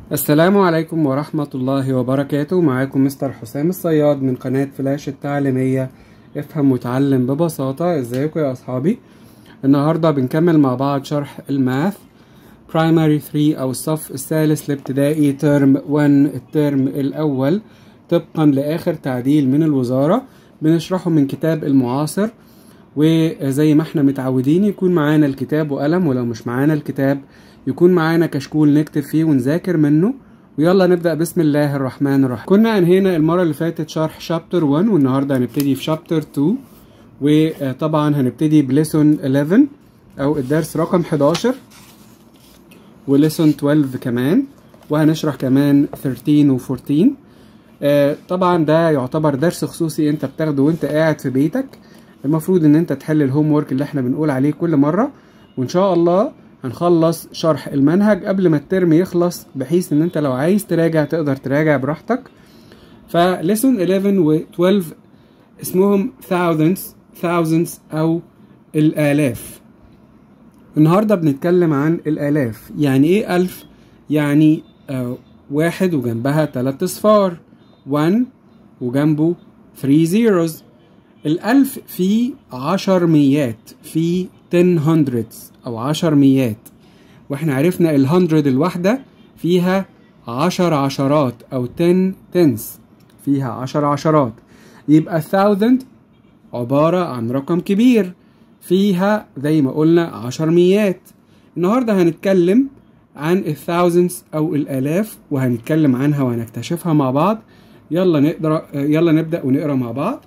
السلام عليكم ورحمة الله وبركاته معاكم مستر حسام الصياد من قناة فلاش التعليمية افهم وتعلم ببساطة ازيكم يا اصحابي النهاردة بنكمل مع بعض شرح الماث برايمري 3 او الصف الثالث الابتدائي ترم 1 الترم الاول طبقا لاخر تعديل من الوزارة بنشرحه من كتاب المعاصر وزي ما احنا متعودين يكون معانا الكتاب وقلم ولو مش معانا الكتاب يكون معانا كشكول نكتب فيه ونذاكر منه ويلا نبدأ بسم الله الرحمن الرحيم كنا انهينا المرة اللي فاتت شرح شابتر 1 والنهاردة هنبتدي في شابتر 2 وطبعا هنبتدي بليسون 11 او الدرس رقم 11 وليسون 12 كمان وهنشرح كمان 13 و14 آه طبعا ده يعتبر درس خصوصي انت بتاخده وانت قاعد في بيتك المفروض ان انت تحل الهوم ورك اللي احنا بنقول عليه كل مرة وان شاء الله هنخلص شرح المنهج قبل ما الترم يخلص بحيث ان انت لو عايز تراجع تقدر تراجع براحتك فليسون 11 و 12 اسمهم thousands thousands او الالاف النهارده بنتكلم عن الالاف يعني ايه الف يعني آه واحد وجنبها تلات اصفار 1 وجنبه 3 zeros الألف فيه عشر ميات فيه 10 hundreds أو عشر ميات واحنا عرفنا الهندرد الواحدة فيها عشر عشرات أو 10 تنس فيها عشر عشرات يبقى thousand عبارة عن رقم كبير فيها زي ما قلنا عشر ميات النهاردة هنتكلم عن الثاوزندز أو الآلاف وهنتكلم عنها وهنكتشفها مع بعض يلا نقرا يلا نبدأ ونقرا مع بعض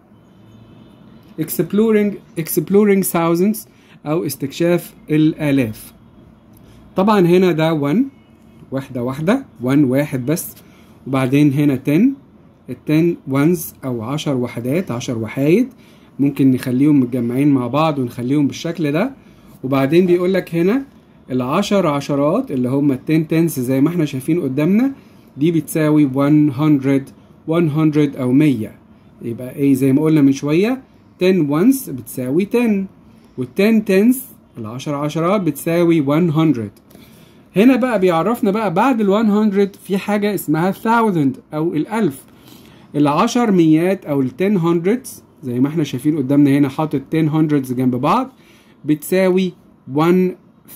exploring exploring thousands أو استكشاف الآلاف طبعا هنا ده 1 واحدة واحدة 1 واحد بس وبعدين هنا 10 ال 10 ones أو 10 وحدات 10 وحايد ممكن نخليهم متجمعين مع بعض ونخليهم بالشكل ده وبعدين بيقول لك هنا العشر عشرات اللي هم ال 10 تنس زي ما احنا شايفين قدامنا دي بتساوي 100 100 أو 100 يبقى ايه زي ما قلنا من شوية 10 ones بتساوي 10 وال 10 تنس العشر عشرات بتساوي 100 هنا بقى بيعرفنا بقى بعد ال 100 في حاجة اسمها thousand أو الألف العشر ميات أو ال 10 hundreds زي ما احنا شايفين قدامنا هنا حاطط 10 hundreds جنب بعض بتساوي 1000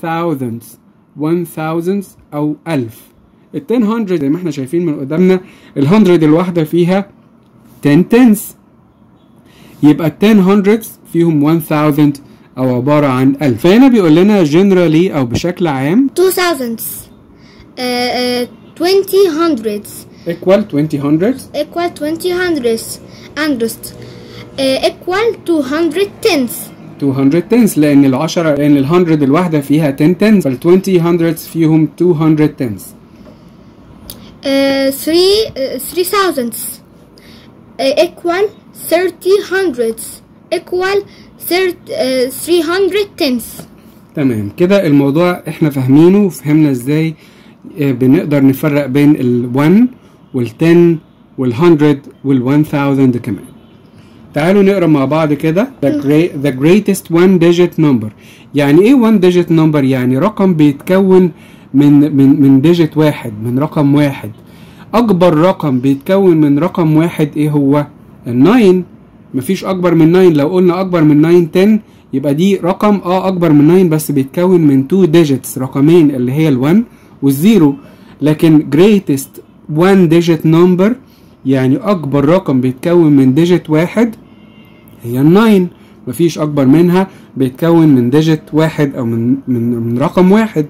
1000 أو ألف ال 10 زي ما احنا شايفين من قدامنا ال 100 الواحدة فيها 10 تنس يبقى ال 10 hundreds فيهم 1000 أو عبارة عن ألف فهنا بيقول لنا generally أو بشكل عام two thousands uh, uh, twenty hundreds equal 20 hundreds equal twenty hundreds hundreds uh, equal two hundred tens 200 tens لأن العشرة لأن ال 100 الواحدة فيها 10 tens فال 20 hundreds فيهم 200 tens uh, three uh, three thousands uh, equal thirty hundreds equal third, uh, three hundred tens تمام كده الموضوع احنا فاهمينه وفهمنا ازاي آه، بنقدر نفرق بين ال 1 وال 10 وال 100 وال 1000 كمان تعالوا نقرا مع بعض كده the, great, the greatest one digit number يعني ايه one digit number يعني رقم بيتكون من من من digit واحد من رقم واحد اكبر رقم بيتكون من رقم واحد ايه هو ال 9 مفيش اكبر من 9 لو قلنا اكبر من 9 10 يبقى دي رقم اه اكبر من 9 بس بيتكون من 2 digits رقمين اللي هي ال1 والزيرو لكن greatest one digit number يعني اكبر رقم بيتكون من digit واحد هي ال 9 مفيش اكبر منها بيتكون من digit واحد او من من, من رقم واحد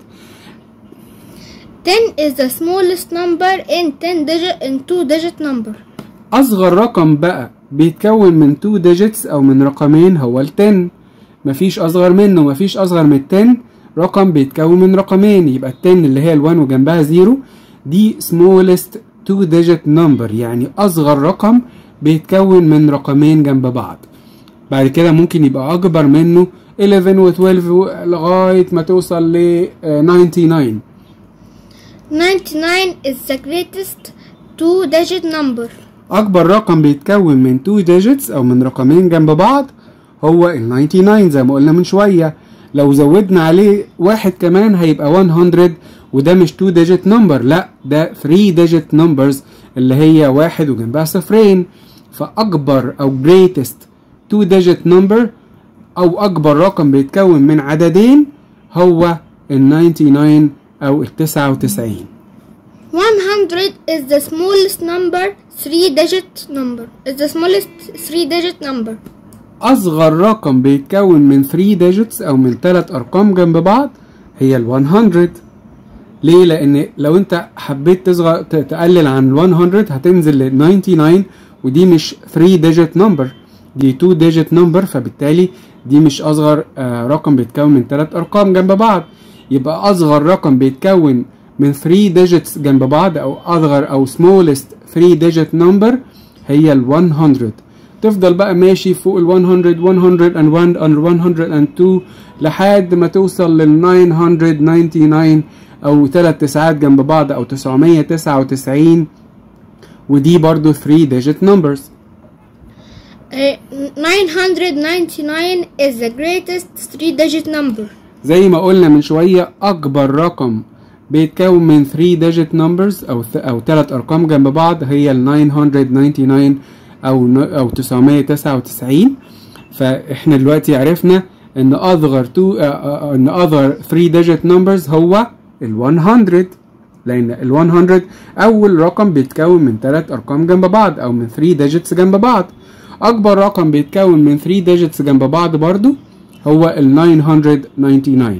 ten is the smallest number in ten digit in two digit number اصغر رقم بقى بيتكون من 2 digits او من رقمين هو ال 10 مفيش اصغر منه مفيش اصغر من 10 رقم بيتكون من رقمين يبقى ال 10 اللي هي ال 1 وجنبها 0 دي smallest 2 digit number يعني اصغر رقم بيتكون من رقمين جنب بعض بعد كده ممكن يبقى اكبر منه 11 و 12 لغايه ما توصل ل 99 99 is the greatest two digit number اكبر رقم بيتكون من 2 digits او من رقمين جنب بعض هو ال 99 زي ما قلنا من شويه لو زودنا عليه واحد كمان هيبقى 100 وده مش 2 digit number لا ده 3 digit numbers اللي هي واحد وجنبها صفرين فأكبر أو greatest 2 digit number أو أكبر رقم بيتكون من عددين هو ال 99 أو ال 99 100 is the smallest number 3 digit number is the smallest 3 digit number أصغر رقم بيتكون من 3 digits أو من 3 أرقام جنب بعض هي ال 100 ليه؟ لأن لو أنت حبيت تصغر ت- تقلل عن ال 100 هتنزل ل 99 ودي مش 3 digit number دي 2 digit number فبالتالي دي مش أصغر آه، رقم بيتكون من 3 أرقام جنب بعض يبقى أصغر رقم بيتكون من 3 digits جنب بعض أو أصغر أو smallest 3 digit number هي ال 100 تفضل بقى ماشي فوق ال 100 101 and 102 لحد ما توصل لل 999 او ثلاث تسعات جنب بعض او 999 ودي برضو 3 digit numbers Uh, 999 is the greatest 3 digit number زي ما قلنا من شوية أكبر رقم بيتكون من 3 digit numbers أو ث- أو ثلاث أرقام جنب بعض هي ال 999 أو ن- أو 999 فإحنا دلوقتي عرفنا إن أصغر تو آه، آه، إن أصغر 3 digit numbers هو ال 100 لأن ال 100 أول رقم بيتكون من ثلاث أرقام جنب بعض أو من 3 digits جنب بعض أكبر رقم بيتكون من 3 digits جنب بعض برضو هو ال 999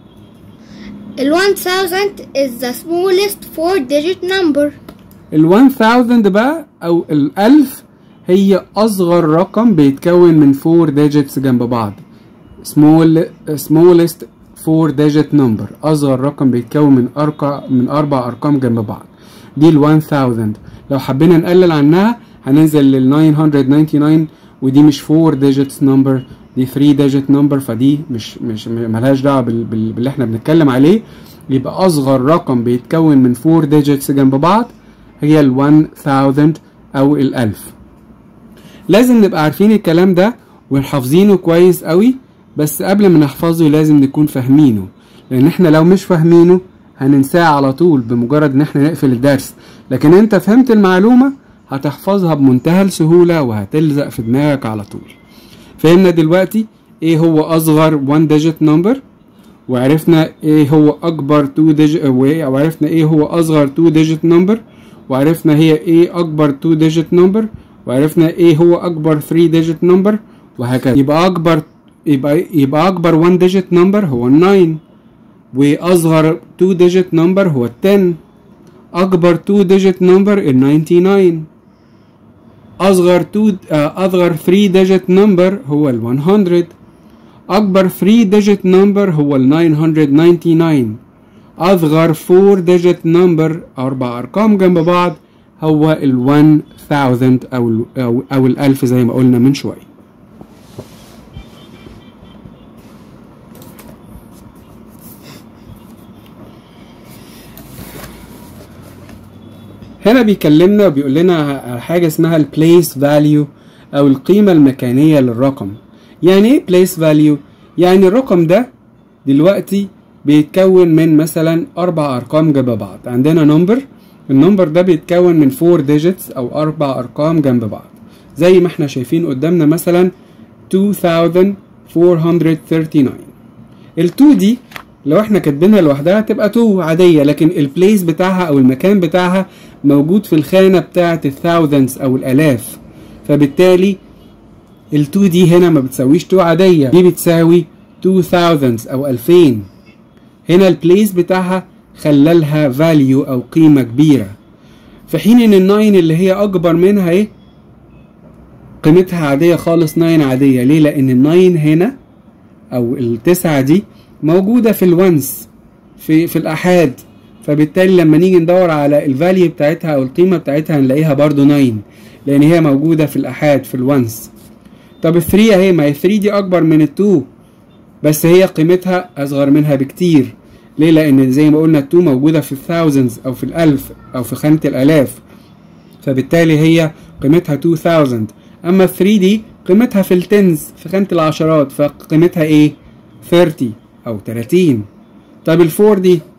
ال 1000 is the smallest 4 digit number ال 1000 بقى أو ال 1000 هي أصغر رقم بيتكون من 4 digits جنب بعض small smallest 4 digit number أصغر رقم بيتكون من أرقى من أربع أرقام جنب بعض دي ال 1000 لو حبينا نقلل عنها هننزل لل 999 ودي مش 4 digits number دي 3 digit number فدي مش مش ملهاش دعوة بال- بال- باللي احنا بنتكلم عليه يبقى أصغر رقم بيتكون من 4 digits جنب بعض هي ال 1000 أو ال 1000 لازم نبقى عارفين الكلام ده وحافظينه كويس قوي بس قبل ما نحفظه لازم نكون فاهمينه لان احنا لو مش فاهمينه هننساه على طول بمجرد ان احنا نقفل الدرس لكن انت فهمت المعلومة هتحفظها بمنتهى السهولة وهتلزق في دماغك على طول فهمنا دلوقتي ايه هو اصغر 1 digit number وعرفنا ايه هو اكبر 2 digit وعرفنا ايه هو اصغر 2 digit number وعرفنا هي ايه اكبر 2 digit number وعرفنا ايه هو اكبر 3 digit number وهكذا يبقى اكبر يبقى يبقى اكبر 1 digit number هو ال 9 واصغر 2 digit number هو ال 10 اكبر 2 digit number ال 99 اصغر 2 آه، اصغر 3 digit number هو ال 100 أكبر 3 digit number هو ال 999 أصغر 4 digit number أربع أرقام جنب بعض هو ال 1000 أو ال أو, أو ال 1000 زي ما قلنا من شوية هنا بيكلمنا وبيقول لنا حاجة اسمها ال place value أو القيمة المكانية للرقم يعني ايه place value؟ يعني الرقم ده دلوقتي بيتكون من مثلا أربع أرقام جنب بعض عندنا نمبر النمبر ده بيتكون من 4 digits أو أربع أرقام جنب بعض زي ما احنا شايفين قدامنا مثلا 2439 ال 2 دي لو احنا كاتبينها لوحدها تبقى 2 عادية لكن البليس بتاعها أو المكان بتاعها موجود في الخانة بتاعة الثاوزندز أو الآلاف فبالتالي ال 2 دي هنا ما بتساويش 2 عادية دي بتساوي 2000 أو 2000 هنا البليس بتاعها خلالها فاليو أو قيمة كبيرة في حين إن الناين اللي هي أكبر منها إيه قيمتها عادية خالص ناين عادية ليه لأن الناين هنا أو التسعة دي موجودة في الونس في في الآحاد فبالتالي لما نيجي ندور على الفاليو بتاعتها أو القيمة بتاعتها هنلاقيها برضو 9 لأن هي موجودة في الآحاد في الونس طب ال 3 اهي ما هي 3 دي أكبر من ال 2 بس هي قيمتها أصغر منها بكتير ليه؟ لأن زي ما قلنا ال 2 موجودة في الثاوزندز أو في الألف أو في خانة الآلاف فبالتالي هي قيمتها 2000 أما ال 3 دي قيمتها في التنز في خانة العشرات فقيمتها إيه؟ 30 أو 30 طب ال 4 دي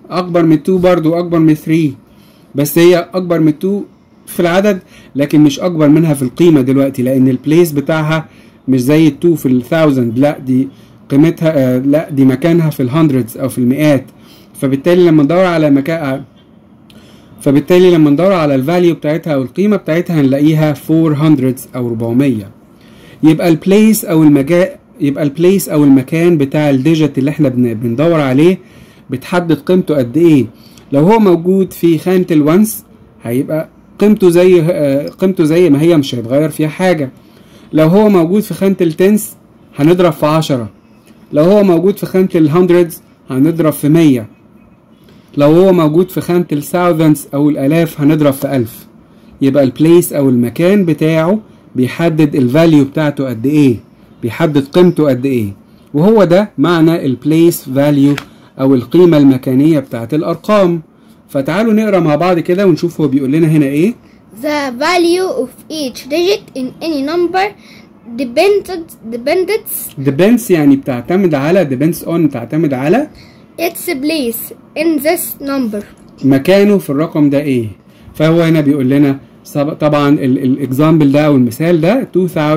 اكبر من 2 برضو اكبر من 3 بس هي اكبر من 2 في العدد لكن مش اكبر منها في القيمه دلوقتي لان البليس بتاعها مش زي ال 2 في الثاوزند لا دي قيمتها آه لا دي مكانها في الهندردز او في المئات فبالتالي لما ندور على مكان فبالتالي لما ندور على الفاليو بتاعتها او القيمه بتاعتها هنلاقيها 400 او 400 يبقى البليس او المجال يبقى البليس او المكان بتاع الديجيت اللي احنا بندور عليه بتحدد قيمته قد ايه لو هو موجود في خانه الونس هيبقى قيمته زي قيمته زي ما هي مش هيتغير فيها حاجه لو هو موجود في خانه التنس هنضرب في عشرة لو هو موجود في خانه الهندردز هنضرب في مية لو هو موجود في خانة الثاوزندز أو الآلاف هنضرب في ألف يبقى البليس أو المكان بتاعه بيحدد الفاليو بتاعته قد إيه بيحدد قيمته قد إيه وهو ده معنى البليس فاليو أو القيمة المكانية بتاعت الأرقام فتعالوا نقرا مع بعض كده ونشوف هو بيقول لنا هنا إيه The value of each digit in any number depends depends depends يعني بتعتمد على depends on بتعتمد على its place in this number. مكانه في الرقم ده ايه فهو هنا بيقول لنا طبعا الاكزامبل ده او المثال ده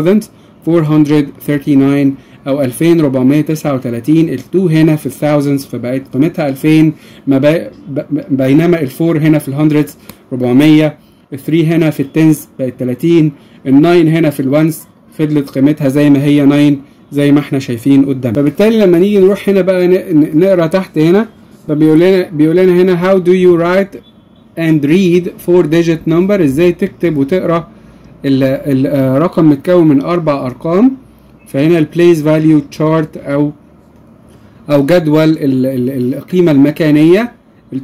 2439 او 2439 ال2 هنا في الثاوزندز فبقت قيمتها 2000 ما بي بينما ال4 هنا في الهندردز 400 ال3 هنا في التنز بقت 30 ال9 هنا في الونس فضلت قيمتها زي ما هي 9 زي ما احنا شايفين قدام فبالتالي لما نيجي نروح هنا بقى نقرا تحت هنا فبيقول لنا بيقول لنا هنا how do you write and read four digit number ازاي تكتب وتقرا الرقم متكون من اربع ارقام فهنا البليس فاليو تشارت او او جدول القيمه المكانيه ال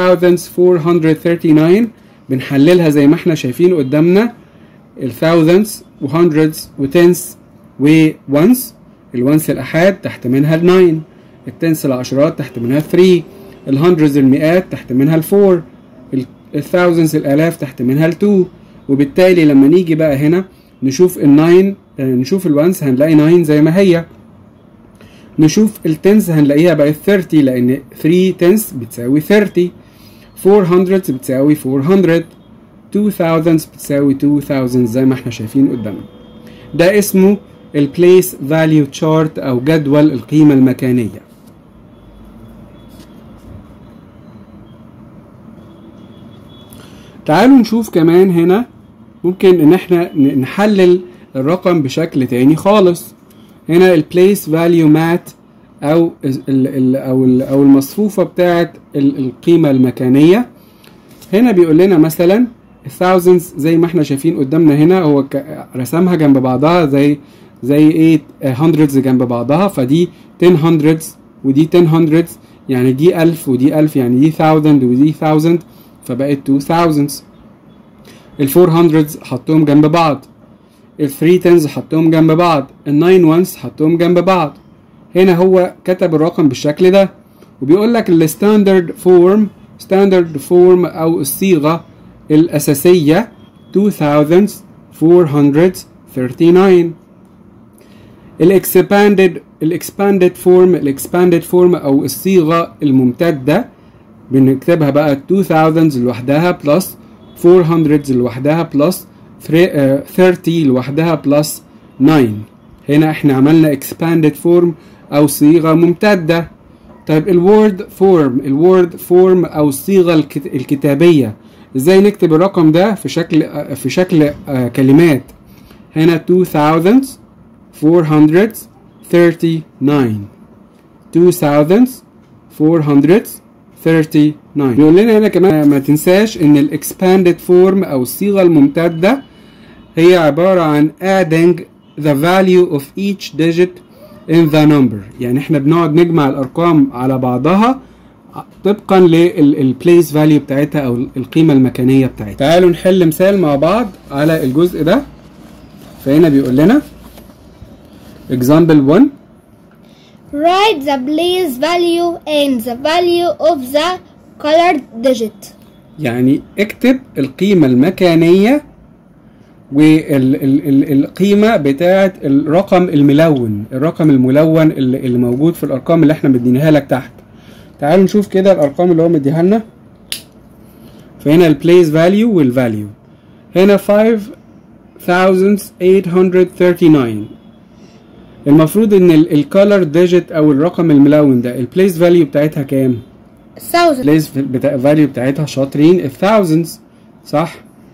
2439 بنحللها زي ما احنا شايفين قدامنا الثاوزندز وهندردز وتنس وونس الونس الأحاد تحت منها الناين التنس العشرات تحت منها الثري الهندرز المئات تحت منها الفور الثاوزنز الآلاف تحت منها التو وبالتالي لما نيجي بقى هنا نشوف الناين نشوف الونس هنلاقي ناين زي ما هي نشوف التنس هنلاقيها بقت 30 لأن 3 تنس بتساوي 30 400 بتساوي 400 2000 بتساوي 2000 زي ما احنا شايفين قدامنا ده اسمه البليس فاليو تشارت او جدول القيمه المكانيه تعالوا نشوف كمان هنا ممكن ان احنا نحلل الرقم بشكل تاني خالص هنا البليس فاليو مات او ال ال او ال او المصفوفه بتاعه القيمه المكانيه هنا بيقول لنا مثلا الثاوزندز زي ما احنا شايفين قدامنا هنا هو رسمها جنب بعضها زي زي ايه هندردز جنب بعضها فدي 10 هندردز ودي 10 هندردز يعني دي 1000 ودي 1000 يعني دي 1000 ودي 1000 فبقت 2000 ال 400 حطهم جنب بعض ال 3 تنز حطهم جنب بعض ال 9 وانس حطهم جنب بعض هنا هو كتب الرقم بالشكل ده وبيقول لك الستاندرد فورم ستاندرد فورم او الصيغه الاساسيه 2439 الاكسباندد الاكسباندد فورم الاكسباندد فورم او الصيغه الممتده بنكتبها بقى 2000 لوحدها بلس 400 لوحدها بلس 30 لوحدها بلس 9 هنا احنا عملنا expanded form او صيغه ممتده طيب الوورد فورم الوورد فورم او الصيغه الكتابيه ازاي نكتب الرقم ده في شكل في شكل كلمات هنا 2439 2439 بيقول لنا هنا كمان ما تنساش ان الاكسباندد فورم او الصيغه الممتده هي عباره عن adding the value of each digit in the number يعني احنا بنقعد نجمع الارقام على بعضها طبقا للبليس فاليو بتاعتها او القيمه المكانيه بتاعتها تعالوا نحل مثال مع بعض على الجزء ده فهنا بيقول لنا example 1 Write the place value and the value of the colored digit. يعني اكتب القيمة المكانية والقيمة بتاعة الرقم الملون الرقم الملون اللي اللي موجود في الأرقام اللي احنا مديناها لك تحت تعالوا نشوف كده الارقام اللي هو مديها لنا فهنا البليس فاليو والفاليو هنا 5839 المفروض ان الكالر ديجيت او الرقم الملون ده البليس فاليو بتاعتها كام؟ thousand البليس فاليو بتاعتها شاطرين الثاوزندز صح؟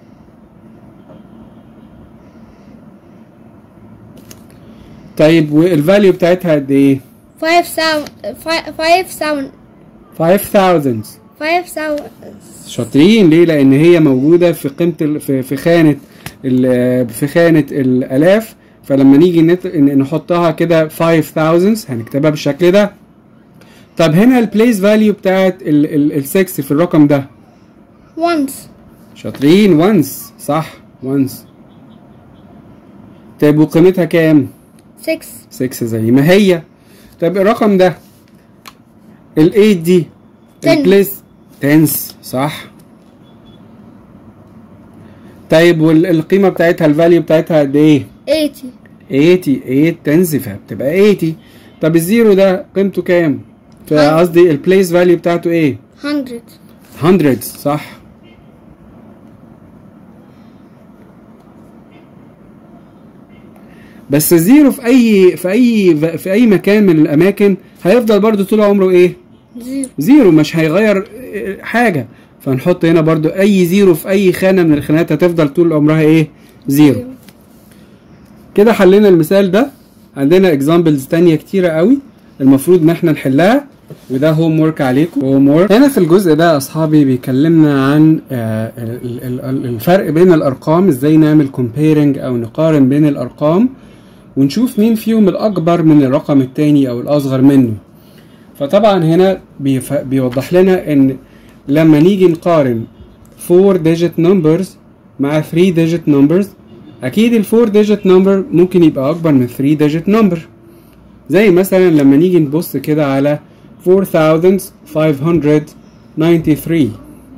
طيب والفاليو بتاعتها قد ايه؟ five thousand five five thousand 5000 five thousand شاطرين ليه؟ لأن هي موجودة في قيمة ال- في في خانة ال- في خانة الآلاف فلما نيجي نت- ن- نحطها كده 5000 هنكتبها بالشكل ده. طب هنا البليس فاليو بتاعت ال 6 في الرقم ده once شاطرين وانس صح وانس طيب وقيمتها كام؟ six 6 زي ما هي طب الرقم ده ال 8 دي Ten. البليس تنس صح طيب والقيمة بتاعتها الفاليو بتاعتها قد ايه؟ eighty 80 8 تنس فبتبقى 80 طب الزيرو ده قيمته كام؟ فقصدي البليس فاليو بتاعته ايه؟ hundred 100 صح بس الزيرو في اي في اي في اي مكان من الاماكن هيفضل برضو طول عمره ايه zero زيرو مش هيغير إيه، حاجه فنحط هنا برضو اي زيرو في اي خانه من الخانات هتفضل طول عمرها ايه زيرو كده حلينا المثال ده عندنا اكزامبلز تانية كتيرة قوي المفروض ان احنا نحلها وده هوم ورك عليكم هوم ورك هنا في الجزء ده يا اصحابي بيكلمنا عن آه، ال- ال- ال- الفرق بين الارقام ازاي نعمل كومبيرنج او نقارن بين الارقام ونشوف مين فيهم الاكبر من الرقم التاني او الاصغر منه فطبعا هنا بيف... بيوضح لنا ان لما نيجي نقارن 4 digit numbers مع 3 digit numbers اكيد ال 4 digit number ممكن يبقى اكبر من 3 digit number زي مثلا لما نيجي نبص كده على 4593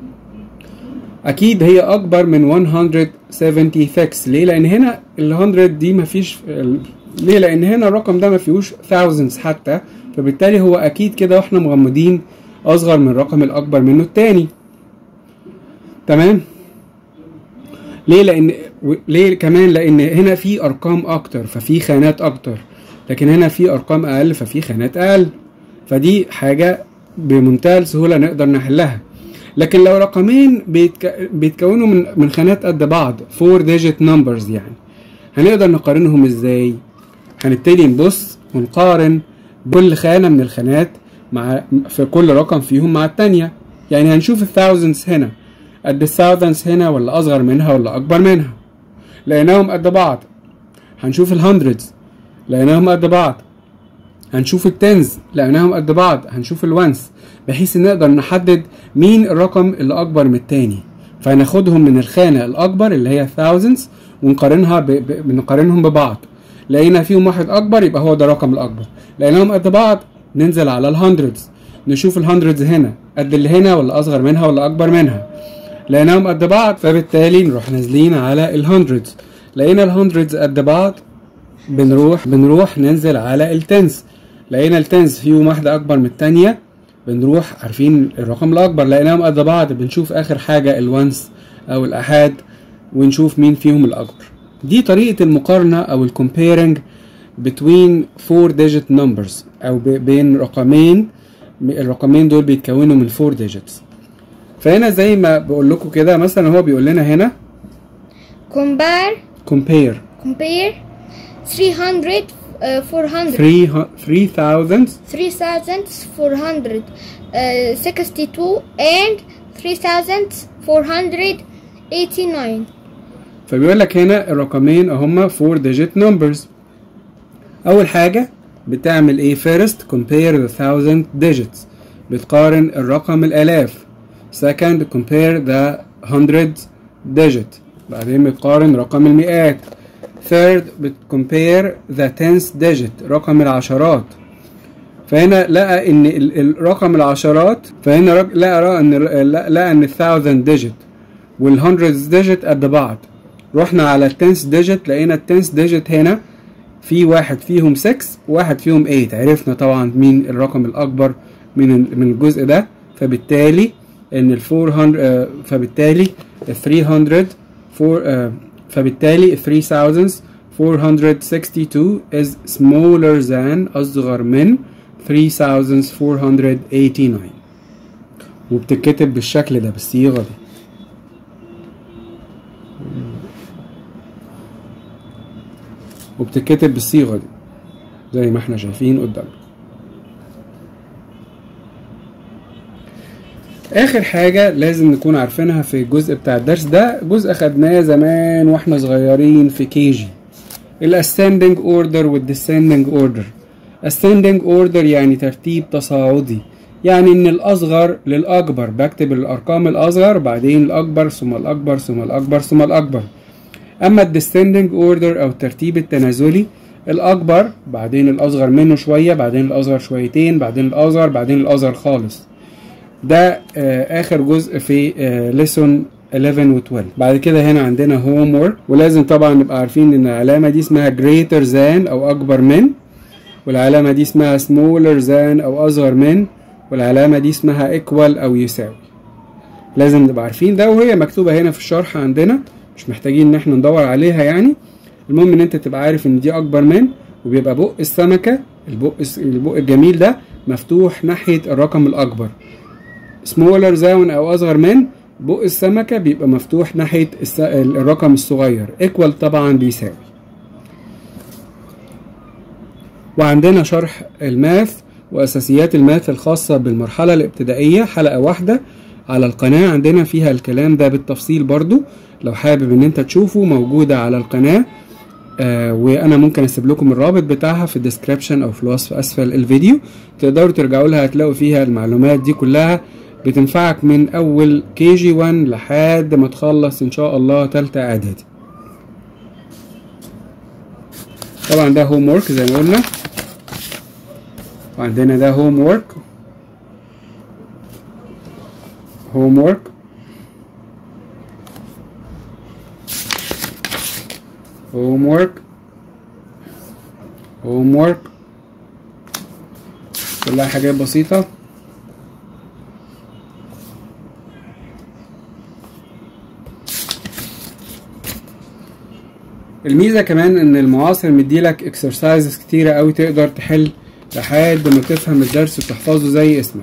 اكيد هي اكبر من 176 ليه لان هنا ال 100 دي مفيش ال- ليه لان هنا الرقم ده ما فيهوش thousands حتى فبالتالي هو اكيد كده واحنا مغمضين اصغر من الرقم الاكبر منه التاني تمام ليه لان و- ليه كمان لان هنا في ارقام اكتر ففي خانات اكتر لكن هنا في ارقام اقل ففي خانات اقل فدي حاجه بمنتهى السهوله نقدر نحلها لكن لو رقمين بيتك... بيتكونوا من من خانات قد بعض 4 digit numbers يعني هنقدر نقارنهم ازاي هنبتدي نبص ونقارن كل خانة من الخانات مع في كل رقم فيهم مع التانية يعني هنشوف الثاوزندز هنا قد الثاوزندز هنا ولا أصغر منها ولا أكبر منها لقيناهم قد بعض هنشوف الهندردز لقيناهم قد بعض هنشوف التنز لقيناهم قد بعض هنشوف الونس بحيث ان نقدر نحدد مين الرقم اللي اكبر من التاني فهناخدهم من الخانة الاكبر اللي هي thousands ونقارنها ب... ب... بنقارنهم ببعض لقينا فيهم واحد اكبر يبقى هو ده الرقم الاكبر لقيناهم قد بعض ننزل على الهندردز نشوف الهندردز هنا قد اللي هنا ولا اصغر منها ولا اكبر منها لقيناهم قد بعض فبالتالي نروح نازلين على الهندردز لقينا الهندردز قد بعض بنروح بنروح ننزل على التنس لقينا التنس فيهم واحدة أكبر من التانية بنروح عارفين الرقم الأكبر لقيناهم قد بعض بنشوف آخر حاجة الونس أو الأحاد ونشوف مين فيهم الأكبر دي طريقة المقارنة أو الكومبيرنج between four digit numbers أو ب- بين رقمين الرقمين دول بيتكونوا من four digits فهنا زي ما بقول لكم كده مثلا هو بيقول لنا هنا compare compare compare 300 uh, 400 three hu- 3000 3462 and 3489 فبيقول لك هنا الرقمين هما 4 digit numbers اول حاجه بتعمل ايه first compare the thousand digits بتقارن الرقم الالاف second compare the hundred digit بعدين بتقارن رقم المئات third بتcompare the tenth digit رقم العشرات فهنا لقى ان ال- الرقم العشرات فهنا رق- لقى رأى ان لقى لقى ان الثاوزند ديجيت والهندردز ديجيت قد بعض رحنا على التنس ديجيت لقينا التنس ديجيت هنا في واحد فيهم 6 وواحد فيهم 8 عرفنا طبعا مين الرقم الاكبر من ال- من الجزء ده فبالتالي ان ال 400 آه، فبالتالي ال 300 فور آه، فبالتالي ال 3462 is smaller than أصغر من 3489 وبتتكتب بالشكل ده بالصيغة دي وبتتكتب بالصيغة دي زي ما احنا شايفين قدامنا اخر حاجة لازم نكون عارفينها في الجزء بتاع الدرس ده جزء خدناه زمان واحنا صغيرين في كيجي الاسcending اوردر والديسcending اوردر ascending اوردر يعني ترتيب تصاعدي يعني ان الاصغر للاكبر بكتب الارقام الاصغر بعدين الاكبر ثم الاكبر ثم الاكبر ثم الاكبر اما الديسcending اوردر او الترتيب التنازلي الاكبر بعدين الاصغر منه شويه بعدين الاصغر شويتين بعدين الاصغر بعدين الاصغر خالص ده آه اخر جزء في ليسون 11 و 12 بعد كده هنا عندنا هوم وورك ولازم طبعا نبقى عارفين ان العلامه دي اسمها greater than او اكبر من والعلامه دي اسمها smaller than او اصغر من والعلامه دي اسمها equal او يساوي لازم نبقى عارفين ده وهي مكتوبه هنا في الشرح عندنا مش محتاجين ان احنا ندور عليها يعني المهم ان انت تبقى عارف ان دي اكبر من وبيبقى بق السمكه البق البق الجميل ده مفتوح ناحيه الرقم الاكبر سمولر زاون او اصغر من بق السمكه بيبقى مفتوح ناحيه الس... الرقم الصغير ايكوال طبعا بيساوي وعندنا شرح الماث واساسيات الماث الخاصه بالمرحله الابتدائيه حلقه واحده على القناه عندنا فيها الكلام ده بالتفصيل برضو لو حابب ان انت تشوفه موجوده على القناه آه وانا ممكن اسيب لكم الرابط بتاعها في الديسكريبشن او في الوصف اسفل الفيديو تقدروا ترجعوا لها هتلاقوا فيها المعلومات دي كلها بتنفعك من اول كي جي 1 لحد ما تخلص ان شاء الله تالتة اعدادي طبعا ده هوم وورك زي ما قلنا وعندنا ده هوم وورك هوم وورك هوم وورك هوم وورك كلها حاجات بسيطة الميزة كمان ان المعاصر مديلك اكسرسايزز كتيرة اوي تقدر تحل لحد ما تفهم الدرس وتحفظه زي اسمك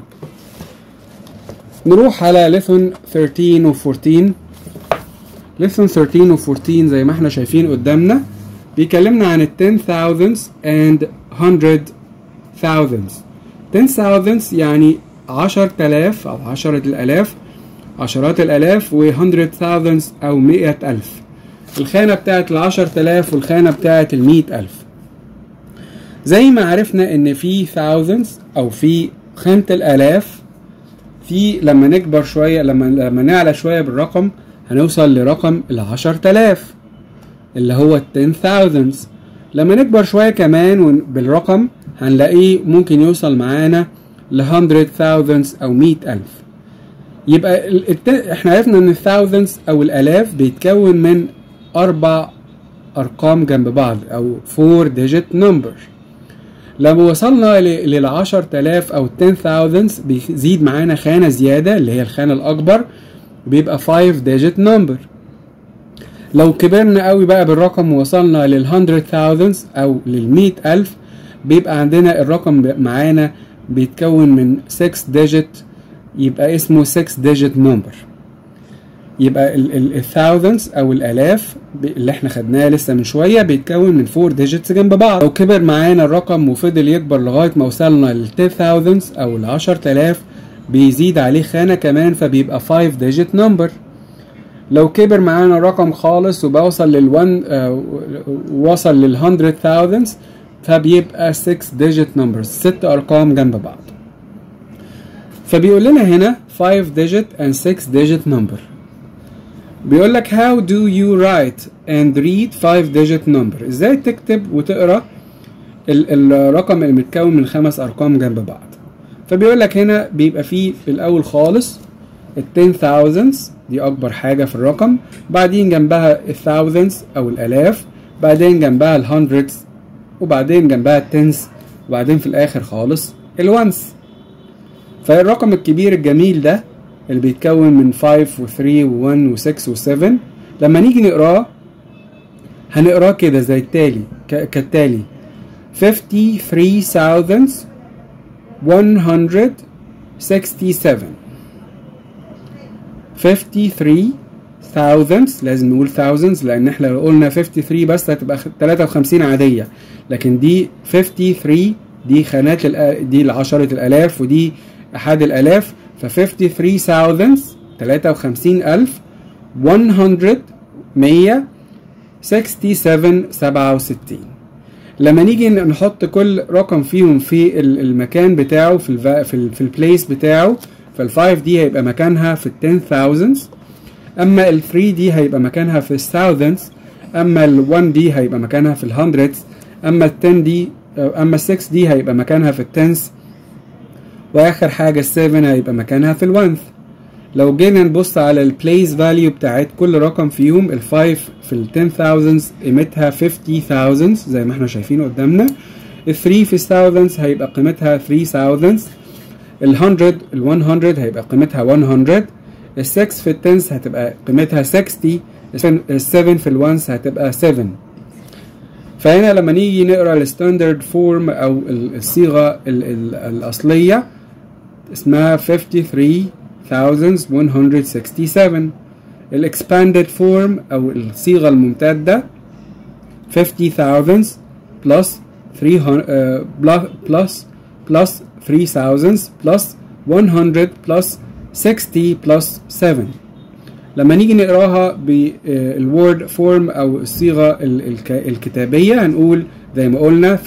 نروح على ليسون 13 و 14 ليسون 13 و 14 زي ما احنا شايفين قدامنا بيكلمنا عن ال 10 thousands and 100 thousands 10 thousands يعني 10000 أو عشرة الآلاف عشرات الآلاف و 100 thousands أو مئة ألف الخانة بتاعت ال 10000 والخانة بتاعت ال 100000 زي ما عرفنا إن في thousands أو في خانة الآلاف في لما نكبر شوية لما لما نعلى شوية بالرقم هنوصل لرقم ال 10000 اللي هو ال 10000 لما نكبر شوية كمان بالرقم هنلاقيه ممكن يوصل معانا ل 100,000 أو 100,000 يبقى الت... احنا عرفنا ان الثاوزندز او الالاف بيتكون من اربع ارقام جنب بعض او فور ديجيت نمبر لما وصلنا لل 10000 او 10000 بيزيد معانا خانه زياده اللي هي الخانه الاكبر بيبقى 5 ديجيت نمبر لو كبرنا قوي بقى بالرقم ووصلنا لل 100000 او لل 100000 بيبقى عندنا الرقم معانا بيتكون من 6 ديجيت يبقى اسمه 6 ديجيت نمبر يبقى الثاوزندز او الالاف اللي احنا خدناه لسه من شويه بيتكون من 4 ديجيتس جنب بعض لو كبر معانا الرقم وفضل يكبر لغايه ما وصلنا لل 10000 او ل 10000 بيزيد عليه خانه كمان فبيبقى 5 ديجيت نمبر لو كبر معانا الرقم خالص وبوصل لل 1 آه وصل لل 100000 فبيبقى 6 ديجيت نمبرز ست ارقام جنب بعض فبيقول لنا هنا 5 digit and 6 digit number بيقول لك how do you write and read 5 digit number ازاي تكتب وتقرا الرقم اللي متكون من خمس ارقام جنب بعض فبيقول لك هنا بيبقى فيه في الاول خالص ال 10,000 دي اكبر حاجه في الرقم بعدين جنبها الثاوزندز او الالاف بعدين جنبها الهندردز وبعدين جنبها التنس وبعدين في الاخر خالص الونس فالرقم الكبير الجميل ده اللي بيتكون من 5 و 3 و 1 و 6 و 7 لما نيجي نقراه هنقراه كده زي التالي ك- كالتالي 53167 53000 لازم نقول thousands لان احنا لو قلنا 53 بس هتبقى 53 عادية لكن دي 53 دي خانات الأ- دي لعشرة الالاف ودي احاد الالاف ف 53000 53000 100 100 67 67 لما نيجي نحط كل رقم فيهم في ال- المكان بتاعه في الفا في, ال في البليس بتاعه فالفايف دي هيبقى مكانها في التن thousands اما ال 3 دي هيبقى مكانها في الثاوزندز اما ال 1 دي هيبقى مكانها في الهندردز اما ال 10 دي اما ال 6 دي هيبقى مكانها في التنس واخر حاجه ال 7 هيبقى مكانها في الونث لو جينا نبص على البليس فاليو بتاعت كل رقم فيهم ال 5 في ال 10000 قيمتها 50000 زي ما احنا شايفين قدامنا ال 3 في الثاوزندز هيبقى قيمتها 3000 ال 100 ال 100 هيبقى قيمتها 100 ال 6 في التنس هتبقى قيمتها 60 ال 7 في الونس هتبقى 7 فهنا لما نيجي نقرا الستاندرد فورم او ال- الصيغه ال ال الاصليه اسمها 53167 الاكسباندد فورم او الصيغه الممتده 50000 plus 300 uh, plus plus 3000 plus 100 plus 60 plus 7 لما نيجي نقراها بالوورد فورم او الصيغه ال- الك- الكتابيه هنقول زي ما قلنا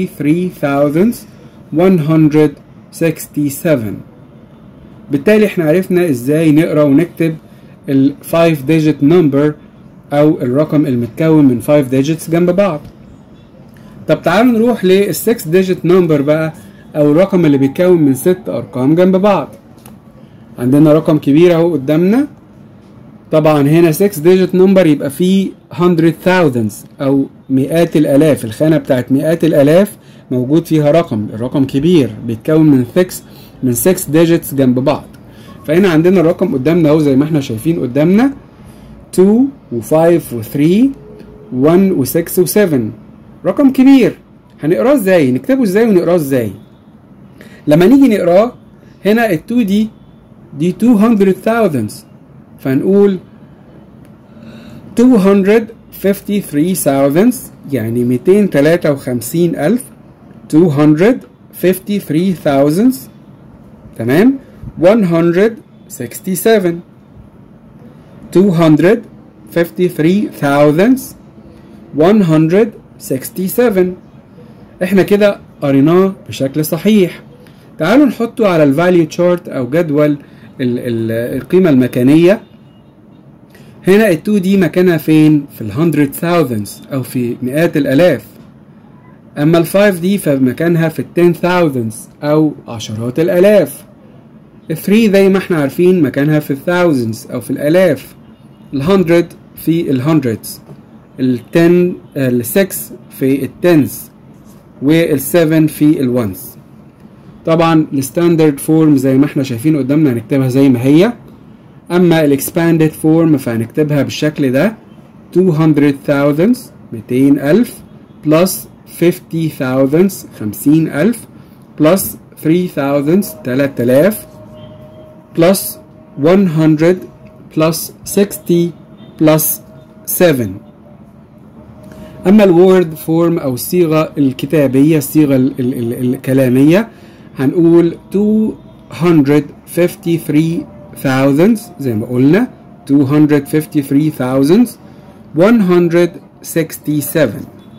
53167 بالتالي احنا عرفنا ازاي نقرا ونكتب ال 5 digit number او الرقم المتكون من 5 digits جنب بعض طب تعالوا نروح لل 6 digit number بقى او الرقم اللي بيتكون من 6 ارقام جنب بعض عندنا رقم كبير اهو قدامنا طبعا هنا 6 digit number يبقى فيه 100 thousands او مئات الالاف الخانه بتاعت مئات الالاف موجود فيها رقم الرقم كبير بيتكون من 6 من 6 digits جنب بعض فهنا عندنا الرقم قدامنا اهو زي ما احنا شايفين قدامنا 2 و5 و3 1 و6 و7 رقم كبير هنقراه ازاي نكتبه ازاي ونقراه ازاي لما نيجي نقراه هنا ال 2 دي دي 200 فنقول 253,000 يعني 253,000 253,000 تمام 167 253,000 167 احنا كده قريناه بشكل صحيح تعالوا نحطه على الفاليو تشارت او جدول ال ال القيمة المكانية هنا ال 2 دي مكانها فين في ال 100 thousands او في مئات الالاف اما ال 5 دي فمكانها في ال 10 thousands او عشرات الالاف ال 3 زي ما احنا عارفين مكانها في ال thousands او في الالاف ال 100 في ال hundreds ال 10 ال 6 في التنس وال 7 في الونس طبعا الستاندرد فورم زي ما احنا شايفين قدامنا هنكتبها زي ما هي اما الاكسباندد فورم فهنكتبها بالشكل ده 200,000 200,000 بلس 50,000 50,000 بلس 3,000 3000 بلس 100 بلس 60 بلس 7 اما الوورد فورم او الصيغه الكتابيه الصيغه ال ال ال الكلاميه هنقول 253,000 زي ما قلنا 253,000 167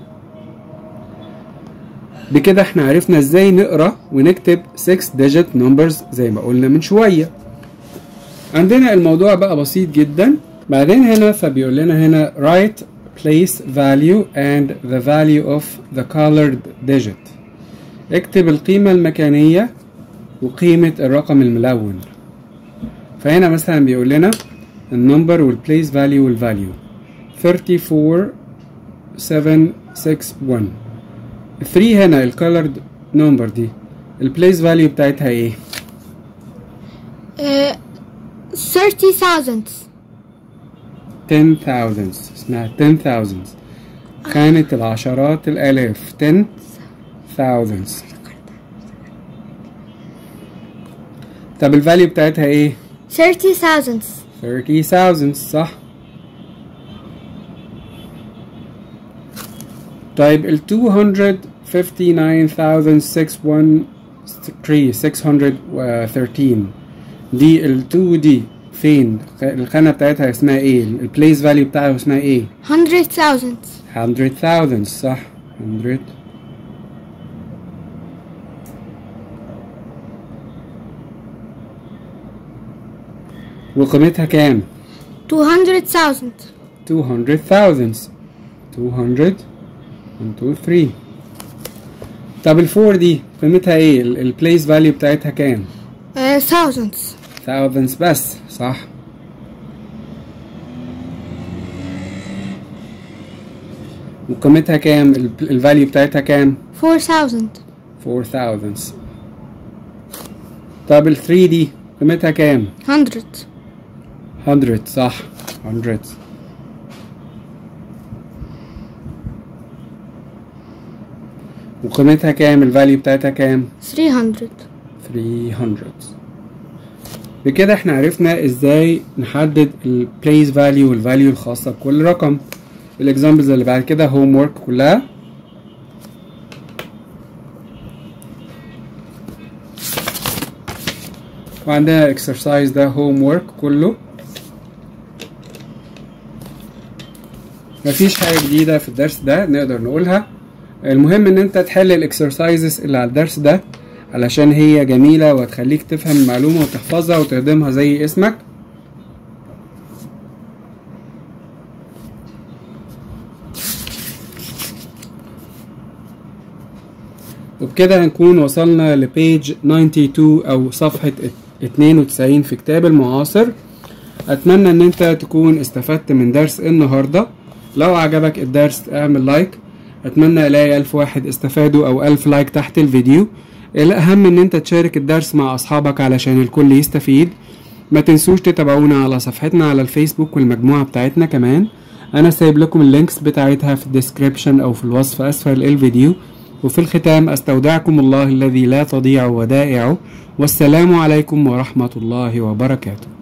بكده احنا عرفنا ازاي نقرا ونكتب 6 digit numbers زي ما قلنا من شويه عندنا الموضوع بقى بسيط جدا بعدين هنا فبيقول لنا هنا write place value and the value of the colored digit اكتب القيمة المكانية وقيمة الرقم الملون فهنا مثلا بيقول لنا النمبر والبليس فاليو والفاليو 34 761 3 هنا الكولرد نمبر دي البليس فاليو بتاعتها ايه uh, thirty thousands ten thousands اسمها ten thousands خانة العشرات الآلاف ten thousands طب الفاليو بتاعتها ايه؟ thirty thousands thirty thousands صح طيب ال 259,613 دي ال 2 دي فين؟ الخانة بتاعتها اسمها ايه؟ البليس فاليو بتاعها اسمها ايه؟ hundred thousands 100,000 صح 100 وقيمتها كام؟ two hundred thousand 200,000 200 1 2 3 طب الفور دي قيمتها ايه؟ البليس فاليو بتاعتها كام؟ uh, thousands thousands بس صح وقيمتها كام؟ الفاليو بتاعتها كام؟ four thousand 4000 طب ال 3 دي قيمتها كام؟ hundred 100 صح 100 وقيمتها كام الفاليو بتاعتها كام three hundred 300 بكده احنا عرفنا ازاي نحدد البليس فاليو والفاليو الخاصة بكل رقم الاكزامبلز اللي بعد كده هوم ورك كلها وعندنا الاكسرسايز ده هوم ورك كله مفيش حاجة جديدة في الدرس ده نقدر نقولها المهم ان انت تحل الاكسرسايزز اللي على الدرس ده علشان هي جميلة وتخليك تفهم المعلومة وتحفظها وتخدمها زي اسمك وبكده هنكون وصلنا لبيج 92 او صفحة 92 في كتاب المعاصر اتمنى ان انت تكون استفدت من درس النهاردة لو عجبك الدرس اعمل لايك اتمنى الاقي الف واحد استفادوا او الف لايك تحت الفيديو الاهم ان انت تشارك الدرس مع اصحابك علشان الكل يستفيد ما تنسوش تتابعونا على صفحتنا على الفيسبوك والمجموعة بتاعتنا كمان انا سايب لكم اللينكس بتاعتها في الديسكريبشن او في الوصف اسفل الفيديو وفي الختام استودعكم الله الذي لا تضيع ودائعه والسلام عليكم ورحمة الله وبركاته